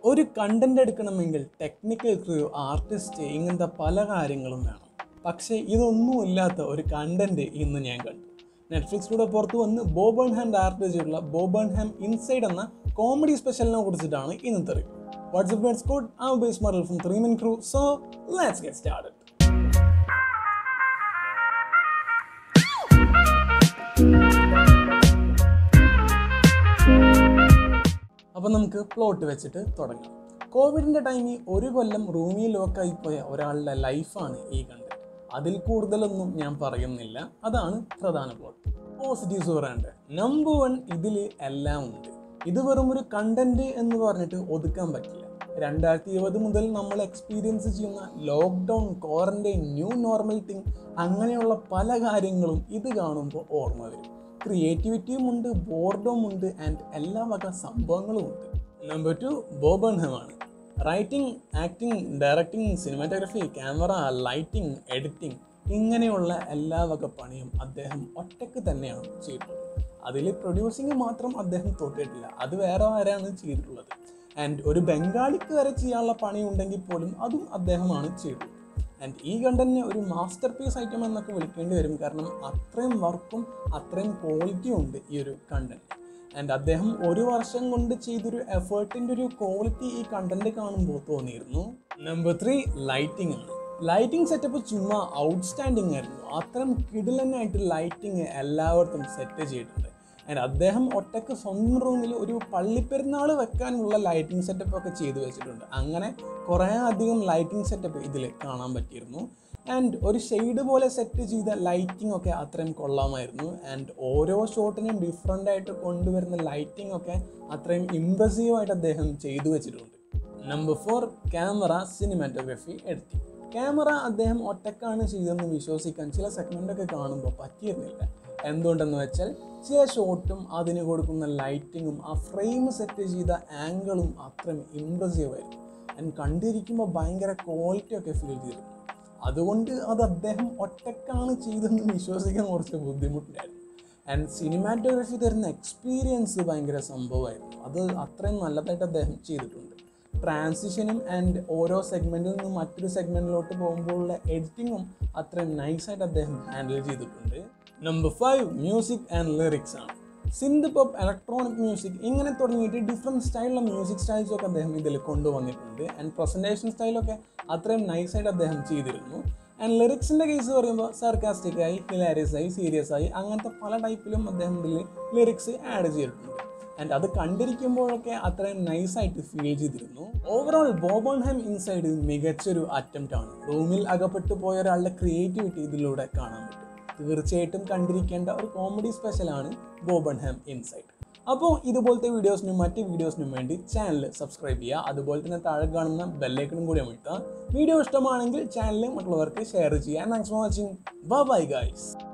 ഒരു കണ്ടന്റ് എടുക്കണമെങ്കിൽ technical crew artist ഇങ്ങനത്തെ പല കാര്യങ്ങളും വേണം പക്ഷേ ഇതൊന്നുമില്ലാത്ത ഒരു കണ്ടന്റ് ഇന്ന് ഞാൻ കണ്ടു നെറ്റ്ഫ്ലിക്സിലൂടെ പുറത്തു വന്ന് ബോബൺ ഹാം ഡയറക്ട് ചെയ്തിട്ടുള്ള ബോബൺ ഹാം ഇൻസൈഡ് എന്ന കോമഡി സ്പെഷ്യലിനെ കുറിച്ചിട്ടാണ് ഇന്നത്തെ റിവ്യൂ വാട്സ്ആപ്പ് വേർഡ്സ് കോഡ് ആ ബേസ് മറൽ ഫ്രം ത്രീ മിൻ ക്രൂ സോ ലെറ്റ്സ് ഗെറ്റ് സ്റ്റാർട്ടഡ് അപ്പം നമുക്ക് പ്ലോട്ട് വെച്ചിട്ട് തുടങ്ങാം കോവിഡിൻ്റെ ടൈമിൽ ഒരു കൊല്ലം റൂമിൽ ലോക്കായി പോയ ഒരാളുടെ ലൈഫാണ് ഈ കണ്ടത് അതിൽ കൂടുതലൊന്നും ഞാൻ പറയുന്നില്ല അതാണ് പ്രധാന പ്ലോട്ട് പോസിറ്റീവ്സ് പറയാണ്ട് നമ്പർ വൺ ഇതിൽ എല്ലാം ഉണ്ട് ഇത് വെറും ഒരു കണ്ടന്റ് എന്ന് പറഞ്ഞിട്ട് ഒതുക്കാൻ പറ്റില്ല രണ്ടായിരത്തി ഇരുപത് മുതൽ നമ്മൾ എക്സ്പീരിയൻസ് ചെയ്യുന്ന lockdown quarantine new normal thing അങ്ങനെയുള്ള പല കാര്യങ്ങളും ഇത് കാണുമ്പോൾ ഓർമ്മ വരും ക്രിയേറ്റിവിറ്റിയും ഉണ്ട് ബോർഡും ഉണ്ട് ആൻഡ് എല്ലാ വക സംഭവങ്ങളും ഉണ്ട് നമ്പർ ടു ബോബൺഹമാണ് writing acting directing cinematography camera lighting editing ഇങ്ങനെയുള്ള എല്ലാ വക പണിയും അദ്ദേഹം ഒറ്റയ്ക്ക് തന്നെയാണ് ചെയ്തിട്ടുള്ളത് അതിൽ പ്രൊഡ്യൂസിങ് മാത്രം അദ്ദേഹം തൊട്ടിട്ടില്ല അത് വേറെ ആരാണ് ചെയ്തിട്ടുള്ളത് ആൻഡ് ഒരു ബംഗാളിക്ക് വരെ ചെയ്യാനുള്ള പണി ഉണ്ടെങ്കിൽ പോലും അതും അദ്ദേഹമാണ് ചെയ്തിട്ടുള്ളത് ആൻഡ് ഈ കണ്ടന്റിനെ ഒരു മാസ്റ്റർ പീസ് ഐറ്റം എന്നൊക്കെ വിളിക്കേണ്ടി വരും കാരണം അത്രയും വർക്കും അത്രയും ക്വാളിറ്റിയും ഉണ്ട് ഈ ഒരു കണ്ടന്റ് ആൻഡ് അദ്ദേഹം ഒരു വർഷം കൊണ്ട് ചെയ്തൊരു എഫേർട്ടിൻ്റെ ഒരു ക്വാളിറ്റി ഈ കണ്ടന്റ് കാണുമ്പോൾ തോന്നിയിരുന്നു നമ്പർ ത്രീ ലൈറ്റിംഗ് ആണ് ലൈറ്റിംഗ് സെറ്റപ്പ് ചുമ്മാ ഔട്ട്സ്റ്റാൻഡിങ് ആയിരുന്നു അത്രയും കിടിലനായിട്ട് ലൈറ്റിംഗ് എല്ലായിടത്തും സെറ്റ് ചെയ്തിട്ടുണ്ട് ആൻഡ് അദ്ദേഹം ഒറ്റക്ക് സ്വന്തം റൂമിൽ ഒരു പള്ളിപ്പെരുന്നാൾ വെക്കാനുള്ള ലൈറ്റിംഗ് സെറ്റപ്പ് ഒക്കെ ചെയ്തു വെച്ചിട്ടുണ്ട് അങ്ങനെ കുറേ അധികം ലൈറ്റിംഗ് സെറ്റപ്പ് ഇതിൽ കാണാൻ പറ്റിയിരുന്നു ആൻഡ് ഒരു ഷെയ്ഡ് പോലെ സെറ്റ് ചെയ്ത ലൈറ്റിംഗ് ഒക്കെ അത്രയും കൊള്ളാമായിരുന്നു ആൻഡ് ഓരോ ഷോട്ടിനും ഡിഫറെൻ്റ് ആയിട്ട് കൊണ്ടുവരുന്ന ലൈറ്റിംഗ് ഒക്കെ അത്രയും ഇമ്പ്രസീവ് ആയിട്ട് അദ്ദേഹം ചെയ്തു വെച്ചിട്ടുണ്ട് number four camera cinematography editing camera അദ്ദേഹം ഒറ്റക്കാണ് ചെയ്തതെന്ന് വിശ്വസിക്കാൻ ചില സെഗ്മെൻ്റൊക്കെ കാണുമ്പോൾ പറ്റിയിരുന്നില്ല എന്തുകൊണ്ടെന്ന് വെച്ചാൽ ചില ഷോട്ടും അതിന് കൊടുക്കുന്ന ലൈറ്റിങ്ങും ആ ഫ്രെയിം സെറ്റ് ചെയ്ത ആംഗിളും അത്രയും ഇമ്പ്രസീവ് ആയിരുന്നു ആൻഡ് കണ്ടിരിക്കുമ്പോൾ ഭയങ്കര ക്വാളിറ്റി ഒക്കെ ഫീൽ ചെയ്തിരുന്നു അതുകൊണ്ട് അത് അദ്ദേഹം ഒറ്റക്കാണ് ചെയ്തതെന്ന് വിശ്വസിക്കാൻ കുറച്ച് ബുദ്ധിമുട്ടായിരുന്നു ആൻഡ് സിനിമാറ്റോഗ്രഫി തരുന്ന എക്സ്പീരിയൻസ് ഭയങ്കര സംഭവമായിരുന്നു അത് അത്രയും നല്ലതായിട്ട് അദ്ദേഹം ചെയ്തിട്ടുണ്ട് ട്രാൻസിഷനും ആൻഡ് ഓരോ സെഗ്മെൻറ്റിൽ നിന്നും മറ്റൊരു സെഗ്മെൻറ്റിലോട്ട് പോകുമ്പോഴുള്ള എഡിറ്റിങ്ങും അത്രയും നൈസായിട്ട് അദ്ദേഹം ഹാൻഡിൽ ചെയ്തിട്ടുണ്ട് number five music and lyrics ആണ് സിന്ത് പോപ്പ് ഇലക്ട്രോണിക് മ്യൂസിക് ഇങ്ങനെ തുടങ്ങിയിട്ട് ഡിഫറെൻറ്റ് സ്റ്റൈലുള്ള മ്യൂസിക് സ്റ്റൈൽസ് ഒക്കെ അദ്ദേഹം ഇതിൽ കൊണ്ടുവന്നിട്ടുണ്ട് ആൻഡ് പ്രസൻറ്റേഷൻ സ്റ്റൈലൊക്കെ അത്രയും നൈസായിട്ട് അദ്ദേഹം ചെയ്തിരുന്നു ആൻഡ് ലിറിക്സിൻ്റെ കേസ് പറയുമ്പോൾ സർക്കാസ്റ്റിക് ആയി ഹിലാരിയസ് ആയി സീരിയസ് ആയി അങ്ങനത്തെ പല ടൈപ്പിലും അദ്ദേഹം ഇതിൽ ലിറിക്സ് ആഡ് ചെയ്തിട്ടുണ്ട് ആൻഡ് അത് കണ്ടിരിക്കുമ്പോഴൊക്കെ അത്രയും നൈസായിട്ട് ഫീൽ ചെയ്തിരുന്നു ഓവറോൾ ബോബോൺഹാം ഇൻസൈഡ് മികച്ചൊരു അറ്റംപ്റ്റ് ആണ് റൂമിൽ അകപ്പെട്ടു പോയ ഒരാളുടെ ക്രിയേറ്റിവിറ്റി ഇതിലൂടെ കാണാൻ പറ്റും തീർച്ചയായിട്ടും കണ്ടിരിക്കേണ്ട ഒരു കോമഡി സ്പെഷ്യലാണ് ബോബൺഹാം ഇൻസൈഡ് അപ്പോൾ ഇതുപോലത്തെ വീഡിയോസിനും മറ്റ് വീഡിയോസിനും വേണ്ടി ചാനൽ സബ്സ്ക്രൈബ് ചെയ്യുക അതുപോലെ തന്നെ താഴെ കാണുന്ന ബെല്ലൈക്കണും കൂടി അമർത്തുക വീഡിയോ ഇഷ്ടമാണെങ്കിൽ ചാനൽ മറ്റുള്ളവർക്ക് ഷെയർ ചെയ്യുക thanks for watching bye guys